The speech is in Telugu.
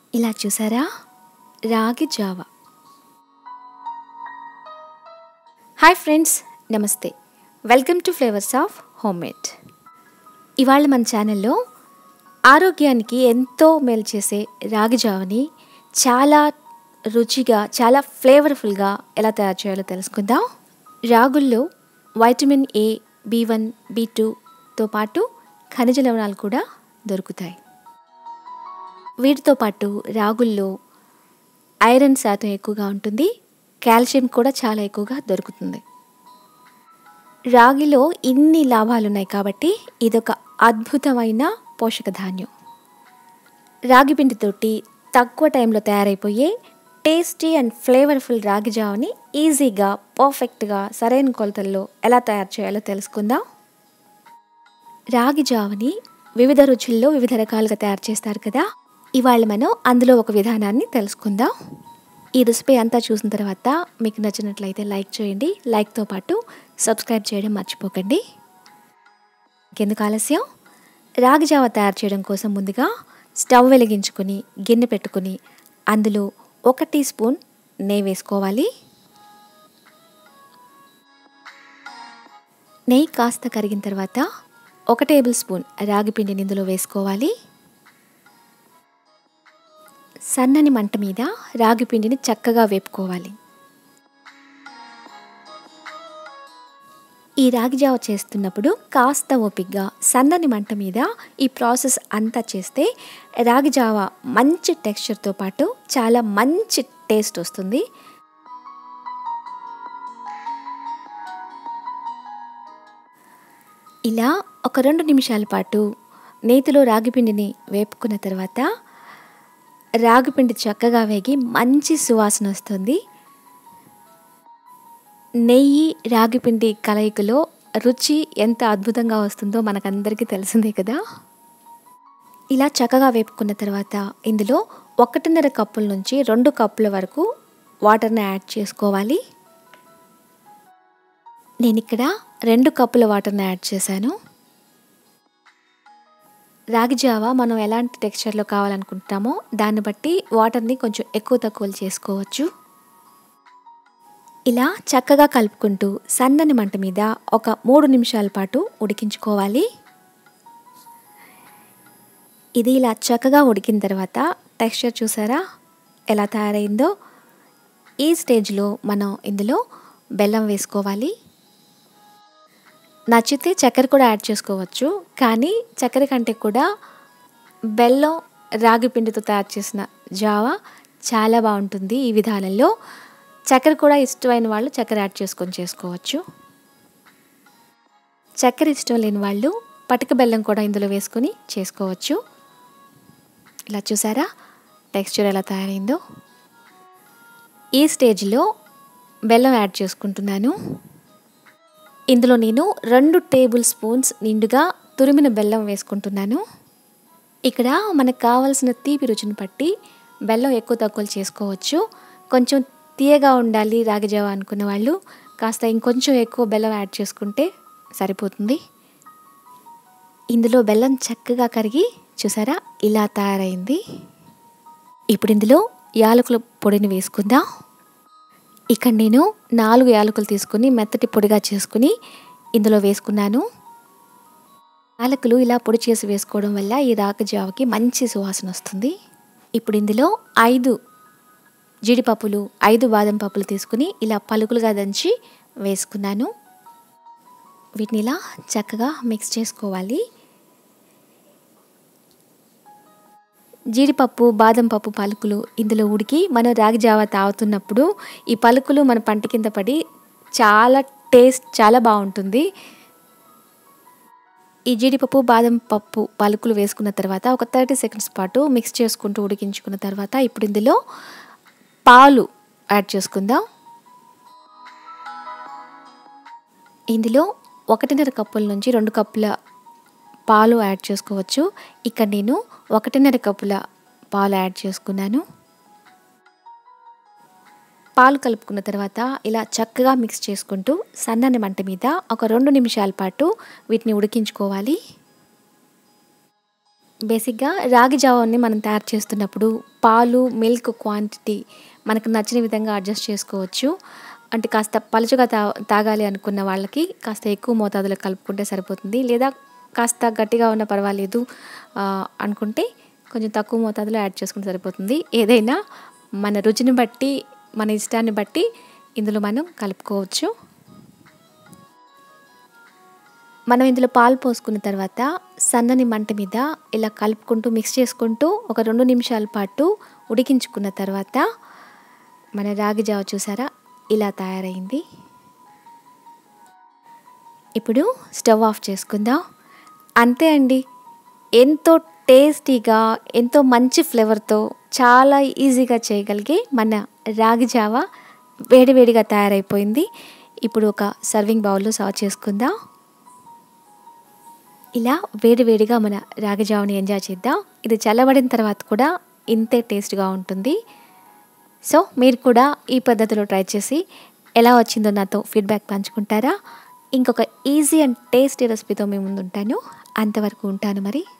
ఇలా చూసారా రాగి జావ హాయ్ ఫ్రెండ్స్ నమస్తే welcome to flavours of home made ఇవాళ మన ఛానల్లో ఆరోగ్యానికి ఎంతో మేలు చేసే రాగి జావని చాలా రుచిగా చాలా ఫ్లేవర్ఫుల్గా ఎలా తయారు చేయాలో తెలుసుకుందాం రాగుల్లో vitamin A B one B టూతో పాటు ఖనిజ లవణాలు కూడా దొరుకుతాయి వీటితో పాటు రాగుల్లో ఐరన్ శాతం ఎక్కువగా ఉంటుంది కాల్షియం కూడా చాలా ఎక్కువగా దొరుకుతుంది రాగిలో ఇన్ని లాభాలు ఉన్నాయి కాబట్టి ఇదొక అద్భుతమైన పోషక ధాన్యం రాగి పిండితోటి తక్కువ టైంలో తయారైపోయే టేస్టీ అండ్ ఫ్లేవర్ఫుల్ రాగి జావని ఈజీగా పర్ఫెక్ట్గా సరైన కొలతల్లో ఎలా తయారు చేయాలో తెలుసుకుందాం రాగి జావని వివిధ రుచుల్లో వివిధ రకాలుగా తయారు చేస్తారు కదా ఇవాళ మనం అందులో ఒక విధానాన్ని తెలుసుకుందాం ఈ రెసిపీ అంతా చూసిన తర్వాత మీకు నచ్చినట్లయితే లైక్ చేయండి లైక్తో పాటు సబ్స్క్రైబ్ చేయడం మర్చిపోకండి ఇంకెందుకు ఆలస్యం రాగి జావ తయారు చేయడం కోసం ముందుగా స్టవ్ వెలిగించుకొని గిన్నె పెట్టుకుని అందులో ఒక టీ స్పూన్ నెయ్యి వేసుకోవాలి నెయ్యి కాస్త కరిగిన తర్వాత ఒక టేబుల్ స్పూన్ రాగి పిండిని ఇందులో వేసుకోవాలి సన్నని మంట మీద రాగి పిండిని చక్కగా వేపుకోవాలి ఈ రాగి జావ చేస్తున్నప్పుడు కాస్త ఓపిగ్గా సన్నని మంట మీద ఈ ప్రాసెస్ అంతా చేస్తే రాగి జావ మంచి టెక్స్చర్తో పాటు చాలా మంచి టేస్ట్ వస్తుంది ఇలా ఒక రెండు నిమిషాల పాటు నేతిలో రాగిపిండిని వేపుకున్న తర్వాత రాగిపిండి చక్కగా వేగి మంచి సువాసన వస్తుంది నెయ్యి రాగిపిండి కలయికలో రుచి ఎంత అద్భుతంగా వస్తుందో మనకందరికీ తెలిసిందే కదా ఇలా చక్కగా వేపుకున్న తర్వాత ఇందులో ఒకటిన్నర కప్పుల నుంచి రెండు కప్పుల వరకు వాటర్ని యాడ్ చేసుకోవాలి నేను ఇక్కడ రెండు కప్పుల వాటర్ని యాడ్ చేశాను రాగి జావ మనం ఎలాంటి టెక్స్చర్లో కావాలనుకుంటామో దాన్ని బట్టి వాటర్ని కొంచెం ఎక్కువ తక్కువలు చేసుకోవచ్చు ఇలా చక్కగా కలుపుకుంటూ సన్నని మంట మీద ఒక మూడు నిమిషాల పాటు ఉడికించుకోవాలి ఇది ఇలా చక్కగా ఉడికిన తర్వాత టెక్స్చర్ చూసారా ఎలా తయారైందో ఈ స్టేజ్లో మనం ఇందులో బెల్లం వేసుకోవాలి నచ్చితే చక్కెర కూడా యాడ్ చేసుకోవచ్చు కానీ చక్కెర కంటే కూడా బెల్లం రాగి పిండితో తయారు చేసిన జావా చాలా బాగుంటుంది ఈ విధానంలో చక్కెర కూడా ఇష్టమైన వాళ్ళు చక్కెర యాడ్ చేసుకొని చేసుకోవచ్చు చక్కెర ఇష్టం లేని వాళ్ళు పటిక బెల్లం కూడా ఇందులో వేసుకొని చేసుకోవచ్చు ఇలా చూసారా టెక్స్చర్ ఎలా తయారైందో ఈ స్టేజ్లో బెల్లం యాడ్ చేసుకుంటున్నాను ఇందులో నేను రెండు టేబుల్ స్పూన్స్ నిండుగా తురిమిన బెల్లం వేసుకుంటున్నాను ఇక్కడ మనకు కావాల్సిన తీపి రుచిని బట్టి బెల్లం ఎక్కువ తక్కువలు చేసుకోవచ్చు కొంచెం తీయగా ఉండాలి రాగిజావ అనుకున్న వాళ్ళు కాస్త ఇంకొంచెం ఎక్కువ బెల్లం యాడ్ చేసుకుంటే సరిపోతుంది ఇందులో బెల్లం చక్కగా కరిగి చూసారా ఇలా తయారైంది ఇప్పుడు ఇందులో యాలకుల పొడిని వేసుకుందాం ఇక్కడ నేను నాలుగు యాలకులు తీసుకుని మెత్తటి పొడిగా చేసుకుని ఇందులో వేసుకున్నాను యాలకులు ఇలా పొడి చేసి వేసుకోవడం వల్ల ఈ రాక జావకి మంచి సువాసన వస్తుంది ఇప్పుడు ఇందులో ఐదు జీడిపప్పులు ఐదు బాదం పప్పులు తీసుకుని ఇలా పలుకులుగా దంచి వేసుకున్నాను వీటిని ఇలా చక్కగా మిక్స్ చేసుకోవాలి జీడిపప్పు బాదం పప్పు పలుకులు ఇందులో ఉడికి మనం రాగి జావ తాగుతున్నప్పుడు ఈ పలుకులు మన పంట కింద పడి చాలా టేస్ట్ చాలా బాగుంటుంది ఈ జీడిపప్పు బాదం పప్పు పలుకులు వేసుకున్న తర్వాత ఒక థర్టీ సెకండ్స్ పాటు మిక్స్ చేసుకుంటూ ఉడికించుకున్న తర్వాత ఇప్పుడు ఇందులో పాలు యాడ్ చేసుకుందాం ఇందులో ఒకటిన్నర కప్పుల నుంచి రెండు కప్పుల పాలు యాడ్ చేసుకోవచ్చు ఇక్కడ నేను ఒకటిన్నర కప్పుల పాలు యాడ్ చేసుకున్నాను పాలు కలుపుకున్న తర్వాత ఇలా చక్కగా మిక్స్ చేసుకుంటూ సన్నని మంట మీద ఒక రెండు నిమిషాల పాటు వీటిని ఉడికించుకోవాలి బేసిక్గా రాగి జావాన్ని మనం తయారు చేస్తున్నప్పుడు పాలు మిల్క్ క్వాంటిటీ మనకు నచ్చిన విధంగా అడ్జస్ట్ చేసుకోవచ్చు అంటే కాస్త పలుచగా తా తాగాలి అనుకున్న వాళ్ళకి కాస్త ఎక్కువ మోతాదులో కలుపుకుంటే సరిపోతుంది లేదా కాస్త గట్టిగా ఉన్న పర్వాలేదు ఆ, అనుకుంటే కొంచెం తక్కువ మోతాదులో యాడ్ చేసుకుంటే సరిపోతుంది ఏదైనా మన రుచిని బట్టి మన ఇష్టాన్ని బట్టి ఇందులో మనం కలుపుకోవచ్చు మనం ఇందులో పాలు పోసుకున్న తర్వాత సన్నని మంట మీద ఇలా కలుపుకుంటూ మిక్స్ చేసుకుంటూ ఒక రెండు నిమిషాల పాటు ఉడికించుకున్న తర్వాత మన రాగి జావ చూసారా ఇలా తయారైంది ఇప్పుడు స్టవ్ ఆఫ్ చేసుకుందాం అంతే అండి ఎంతో టేస్టీగా ఎంతో మంచి ఫ్లేవర్తో చాలా ఈజీగా చేయగలిగే మన రాగి జావ వేడివేడిగా తయారైపోయింది ఇప్పుడు ఒక సర్వింగ్ బౌల్లో సర్వ్ చేసుకుందాం ఇలా వేడివేడిగా మన రాగి జావని ఎంజాయ్ చేద్దాం ఇది చల్లబడిన తర్వాత కూడా ఇంతే టేస్ట్గా ఉంటుంది సో మీరు కూడా ఈ పద్ధతిలో ట్రై చేసి ఎలా వచ్చిందో నాతో ఫీడ్బ్యాక్ పంచుకుంటారా ఇంకొక ఈజీ అండ్ టేస్టీ రెసిపీతో మేము ముందు ఉంటాను అంతవరకు ఉంటాను మరి